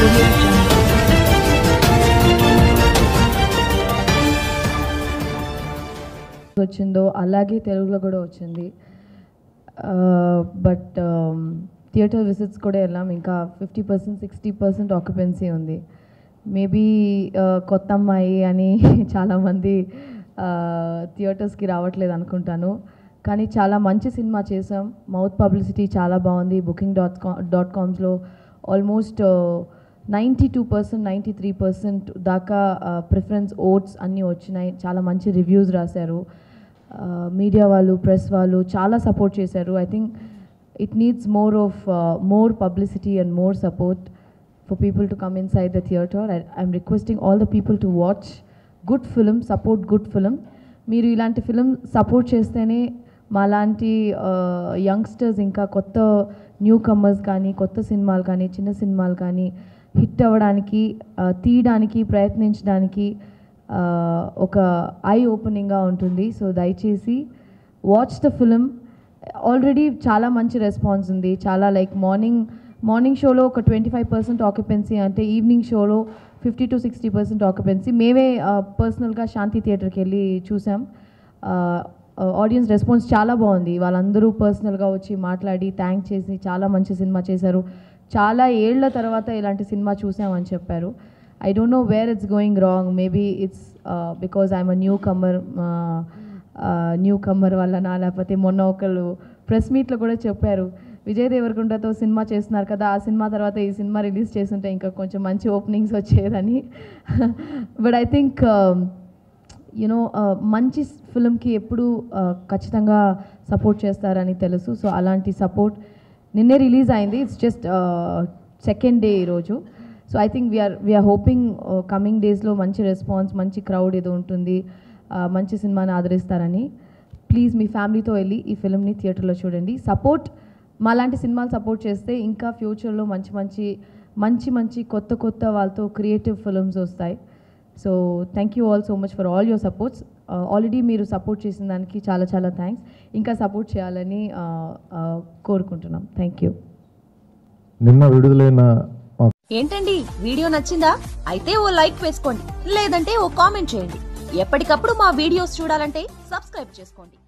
audio jungle. వచ్చిందో అలాగే తెలుగులో కూడా వచ్చింది బట్ థియేటర్ విజిట్స్ కూడా వెళ్ళాం ఇంకా fifty percent sixty percent occupancy ఉంది మేబీ కొత్త అమ్మాయి అని చాలామంది థియేటర్స్కి రావట్లేదు అనుకుంటాను కానీ చాలా మంచి సినిమా చేసాం మౌత్ పబ్లిసిటీ చాలా బాగుంది బుకింగ్ డాట్ కామ్ డాట్ కామ్స్లో almost ninety two percent ninety three percent దాకా ప్రిఫరెన్స్ ఓట్స్ అన్నీ వచ్చినాయి చాలా మంచి రివ్యూస్ రాశారు మీడియా వాళ్ళు ప్రెస్ వాళ్ళు చాలా సపోర్ట్ చేశారు I think it needs more of more publicity and more support for people to come inside the theatre I'm requesting all the people to watch good film support good film మీరు ఇలాంటి film support చేస్తేనే మాలాంటి youngsters ఇంకా కొత్త new comers కానీ కొత్త సినిమాలు కానీ చిన్న సినిమాలు కానీ హిట్ అవ్వడానికి ఆ, తీయడానికి ప్రయత్నించడానికి ఆ, ఒక ఐ ఓపెనింగ్గా ఉంటుంది సో దయచేసి వాచ్ ద ఫిలిం ఆల్రెడీ చాలా మంచి రెస్పాన్స్ ఉంది చాలా లైక్ మార్నింగ్ మార్నింగ్ షోలో ఒక ట్వంటీ ఫైవ్ పర్సెంట్ ఆక్యుపెన్సీ అంటే ఈవినింగ్ షోలో fifty to sixty percent occupancy మేమే పర్సనల్గా శాంతి థియేటర్కి వెళ్ళి చూసాం ఆడియన్స్ రెస్పాన్స్ చాలా బాగుంది వాళ్ళందరూ పర్సనల్గా వచ్చి మాట్లాడి థ్యాంక్ చేసి చాలా మంచి సినిమా చేశారు చాలా ఏళ్ల తర్వాత ఇలాంటి సినిమా చూసామని చెప్పారు I don't know where it's going wrong maybe it's because I'm a newcomer newcomer వల్లనా లేకపోతే మొన్న ఒకళ్ళు ప్రెస్ మీట్లో కూడా చెప్పారు విజయ్ దేవరకొండతో సినిమా చేస్తున్నారు కదా ఆ సినిమా తర్వాత ఈ సినిమా రిలీజ్ చేస్తుంటే ఇంకా కొంచెం మంచి ఓపెనింగ్స్ వచ్చేదని బట్ ఐ థింక్ యూనో మంచి ఫిల్మ్కి ఎప్పుడు ఖచ్చితంగా సపోర్ట్ చేస్తారని తెలుసు సో అలాంటి సపోర్ట్ నిన్నే రిలీజ్ అయింది ఇట్స్ జస్ట్ సెకండ్ డే ఈరోజు so I think we're we're hoping coming డేస్లో మంచి రెస్పాన్స్ మంచి క్రౌడ్ ఏదో ఉంటుంది uh, మంచి సినిమాని ఆదరిస్తారని ప్లీజ్ మీ ఫ్యామిలీతో వెళ్ళి ఈ ఫిల్మ్ని థియేటర్లో చూడండి సపోర్ట్ మాలాంటి సినిమాలు సపోర్ట్ చేస్తే ఇంకా ఫ్యూచర్లో మంచి మంచి మంచి మంచి కొత్త కొత్త వాళ్ళతో క్రియేటివ్ ఫిల్మ్స్ వస్తాయి so thank you all so much for all your supports already మీరు సపోర్ట్ చేసిన దానికి చాలా చాలా థ్యాంక్స్ ఇంకా సపోర్ట్ చేయాలని uh, uh, కోరుకుంటున్నాం థ్యాంక్ యూ నిన్న విడుదలైన మా ఏంటండి వీడియో నచ్చిందా అయితే ఓ లైక్ వేసుకోండి లేదంటే ఓ కామెంట్ చేయండి ఎప్పటికప్పుడు మా వీడియోస్ చూడాలంటే సబ్స్క్రైబ్ చేసుకోండి